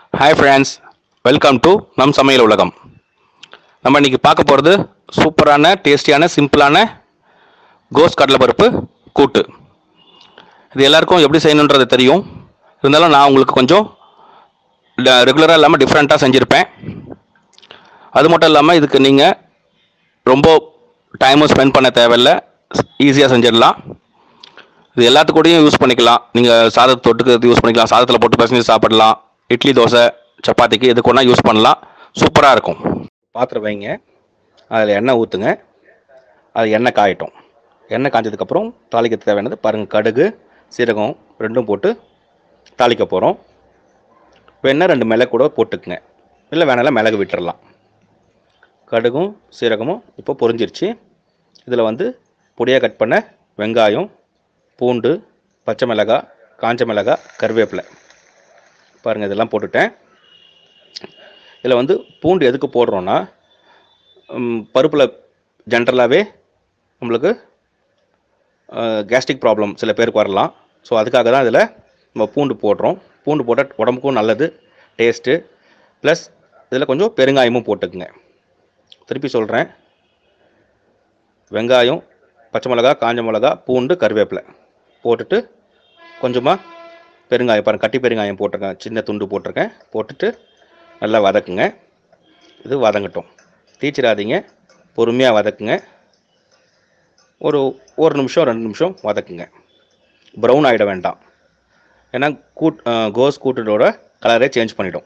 hi friends welcome to நம் சமையல் உலகம் நம்ம இன்னைக்கு பார்க்க போகிறது சூப்பரான டேஸ்டியான சிம்பிளான கோஸ் கடலைப்பருப்பு கூட்டு இது எல்லாருக்கும் எப்படி செய்யணுன்றது தெரியும் இருந்தாலும் நான் உங்களுக்கு கொஞ்சம் ரெகுலராக இல்லாமல் டிஃப்ரெண்ட்டாக செஞ்சுருப்பேன் அது மட்டும் இல்லாமல் இதுக்கு நீங்கள் ரொம்ப டைமும் ஸ்பெண்ட் பண்ண தேவையில்ல ஈஸியாக செஞ்சிடலாம் இது எல்லாத்து கூடயும் யூஸ் பண்ணிக்கலாம் நீங்கள் சாதத்தை தொட்டுக்கு யூஸ் பண்ணிக்கலாம் சாதத்தில் போட்டு பசங்க சாப்பிடலாம் இட்லி தோசை சப்பாத்திக்கு எதுக்கு ஒன்றா யூஸ் பண்ணலாம் சூப்பராக இருக்கும் பாத்திரம் வைங்க அதில் எண்ணெய் ஊற்றுங்க அது எண்ணெய் காயட்டும் எண்ணெய் காஞ்சதுக்கப்புறம் தாளிக்க தேவையானது பாருங்கள் கடுகு சீரகம் ரெண்டும் போட்டு தாளிக்க போகிறோம் வேணால் ரெண்டு மிளகு கூட போட்டுக்குங்க இல்லை வேணாலும் மிளகு விட்டுறலாம் கடுகும் சீரகமும் இப்போ பொரிஞ்சிருச்சு இதில் வந்து பொடியாக கட் பண்ண வெங்காயம் பூண்டு பச்சை மிளகாய் காஞ்ச மிளகாய் கருவேப்பிலை பாருங்கள் இதெல்லாம் போட்டுட்டேன் இதில் வந்து பூண்டு எதுக்கு போடுறோன்னா பருப்பில் ஜென்ரலாகவே நம்மளுக்கு கேஸ்ட்ரிக் ப்ராப்ளம் சில பேருக்கு வரலாம் ஸோ அதுக்காக தான் இதில் நம்ம பூண்டு போடுறோம் பூண்டு போட்டால் உடம்புக்கும் நல்லது டேஸ்ட்டு ப்ளஸ் இதில் கொஞ்சம் பெருங்காயமும் போட்டுக்குங்க திருப்பி சொல்கிறேன் வெங்காயம் பச்சை மிளகா காஞ்ச மிளகா பூண்டு கருவேப்பிலை போட்டுட்டு கொஞ்சமாக பெருங்காயம் பாருங்க கட்டி பெருங்காயம் போட்டிருக்கேன் சின்ன துண்டு போட்டிருக்கேன் போட்டுட்டு நல்லா வதக்குங்க இது வதங்கட்டும் தீச்சிடாதீங்க பொறுமையாக வதக்குங்க ஒரு ஒரு நிமிஷம் ரெண்டு நிமிஷம் வதக்குங்க ப்ரௌன் ஆகிட வேண்டாம் ஏன்னா கூட் கோஸ் கூட்டோட கலரே சேஞ்ச் பண்ணிடும்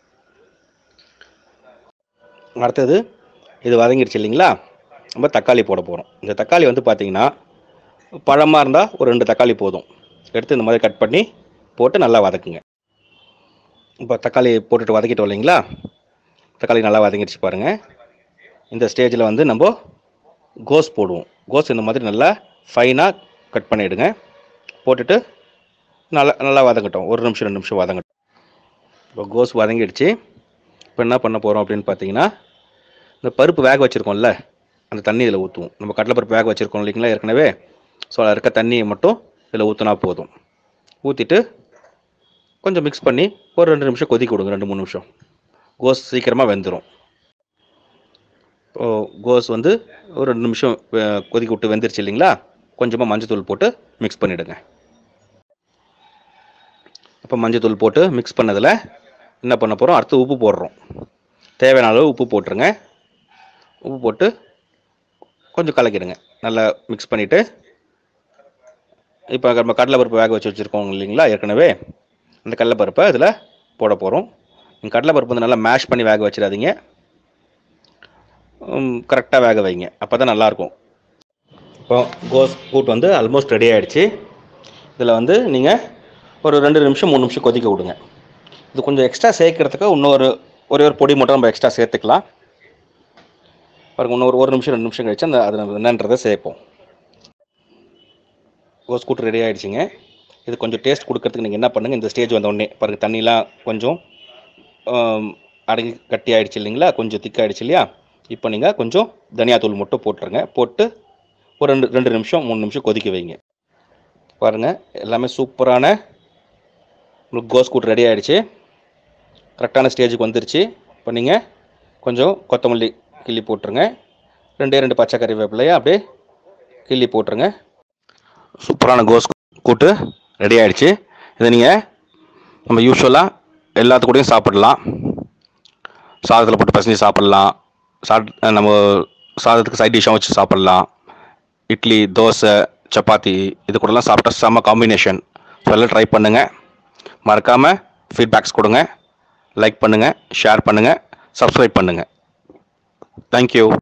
அடுத்தது இது வதங்கிடுச்சு இல்லைங்களா நம்ம தக்காளி போட போகிறோம் இந்த தக்காளி வந்து பார்த்திங்கன்னா பழமாக இருந்தால் ஒரு ரெண்டு தக்காளி போதும் எடுத்து இந்த மாதிரி கட் பண்ணி போட்டு நல்லா வதக்குங்க இப்போ தக்காளி போட்டுட்டு வதக்கிட்டோம் இல்லைங்களா தக்காளி நல்லா வதங்கிடுச்சு பாருங்கள் இந்த ஸ்டேஜில் வந்து நம்ம கோஸ் போடுவோம் கோஸ் இந்த மாதிரி நல்லா ஃபைனாக கட் பண்ணிவிடுங்க போட்டுட்டு நல்லா நல்லா வதங்கட்டும் ஒரு நிமிஷம் ரெண்டு நிமிஷம் வதங்கட்டும் இப்போ கோஸ் வதங்கிடுச்சு இப்போ என்ன பண்ண போகிறோம் அப்படின்னு பார்த்தீங்கன்னா இந்த பருப்பு வேக வச்சுருக்கோம்ல அந்த தண்ணி இதில் ஊற்றுவோம் நம்ம கடலைப்பருப்பு வேக வச்சுருக்கோம் இல்லைங்களா ஏற்கனவே ஸோ அதில் இருக்க தண்ணியை மட்டும் இதில் ஊற்றினா போதும் ஊற்றிட்டு கொஞ்சம் மிக்ஸ் பண்ணி ஒரு ரெண்டு நிமிஷம் கொதிக்க விடுங்க ரெண்டு மூணு நிமிஷம் கோஸ் சீக்கிரமாக வெந்துடும் இப்போ கோஸ் வந்து ஒரு ரெண்டு நிமிஷம் அஹ், கொதிக்க விட்டு வெந்துருச்சு இல்லைங்களா கொஞ்சமாக மஞ்சத்தூள் போட்டு மிக்ஸ் பண்ணிவிடுங்க இப்போ மஞ்சத்தூள் போட்டு மிக்ஸ் பண்ணதில் என்ன பண்ண போகிறோம் அடுத்து உப்பு போடுறோம் தேவையான அளவு உப்பு போட்டுருங்க உப்பு போட்டு கொஞ்சம் கலக்கிடுங்க நல்லா மிக்ஸ் பண்ணிவிட்டு இப்போ நம்ம கடலைப்பருப்பு வேக வச்சு வச்சுருக்கோம் இல்லைங்களா ஏற்கனவே அந்த கடலைப்பருப்பை இதில் போட போகிறோம் நீங்கள் கடலைப்பருப்பு வந்து நல்லா மேஷ் பண்ணி வேக வச்சிடாதீங்க கரெக்டாக வேக வைங்க அப்போ தான் நல்லாயிருக்கும் இப்போ கோஸ் கூட் வந்து ஆல்மோஸ்ட் ரெடி ஆகிடுச்சு இதில் வந்து நீங்கள் ஒரு ரெண்டு நிமிஷம் மூணு நிமிஷம் கொதிக்க விடுங்க இது கொஞ்சம் எக்ஸ்ட்ரா சேர்க்கறதுக்கு இன்னொரு ஒரே ஒரு பொடி மட்டும் நம்ம எக்ஸ்ட்ரா சேர்த்துக்கலாம் பாருங்க இன்னும் ஒரு ஒரு நிமிஷம் ரெண்டு நிமிஷம் கழிச்சு அந்த அது நம்ம என்னன்றதை சேர்ப்போம் கோஸ் கூட்டு ரெடி ஆகிடுச்சிங்க இது கொஞ்சம் டேஸ்ட் கொடுக்கறதுக்கு நீங்கள் என்ன பண்ணுங்கள் இந்த ஸ்டேஜ் வந்த உடனே பாருங்கள் தண்ணிலாம் கொஞ்சம் ஆம், அடங்கி கட்டி ஆயிடுச்சு இல்லைங்களா கொஞ்சம் திக்காயிடுச்சு இல்லையா இப்போ நீங்கள் கொஞ்சம் தனியாத்தூள் மட்டும் போட்டுருங்க போட்டு ஒரு ரெண்டு ரெண்டு நிமிஷம் மூணு நிமிஷம் கொதிக்க வைங்க பாருங்கள் எல்லாமே சூப்பரான உங்களுக்கு கோஸ் கூட்டு ரெடி ஆகிடுச்சு கரெக்டான ஸ்டேஜுக்கு வந்துருச்சு இப்போ நீங்கள் கொஞ்சம் கொத்தமல்லி கிள்ளி போட்டுருங்க ரெண்டே ரெண்டு பச்சை கறிவேப்பிலையை அப்படியே கிள்ளி போட்டுருங்க சூப்பரான கோஸ் கூட்டு ரெடி ஆயிடுச்சு இதை நீங்கள் நம்ம யூஸ்வலாக எல்லாத்து கூடயும் சாப்பிடலாம் சாதத்தில் போட்டு பசஞ்சு சாப்பிட்லாம் சாட் நம்ம சாதத்துக்கு சைட் டிஷ்ஷாக வச்சு சாப்பிட்லாம் இட்லி தோசை சப்பாத்தி இது கூடலாம் சாப்பிட்டா செம்ம காம்பினேஷன் ஸோ எல்லாம் ட்ரை பண்ணுங்கள் மறக்காமல் ஃபீட்பேக்ஸ் கொடுங்க லைக் பண்ணுங்கள் ஷேர் பண்ணுங்கள் சப்ஸ்கிரைப் பண்ணுங்கள் தேங்க்யூ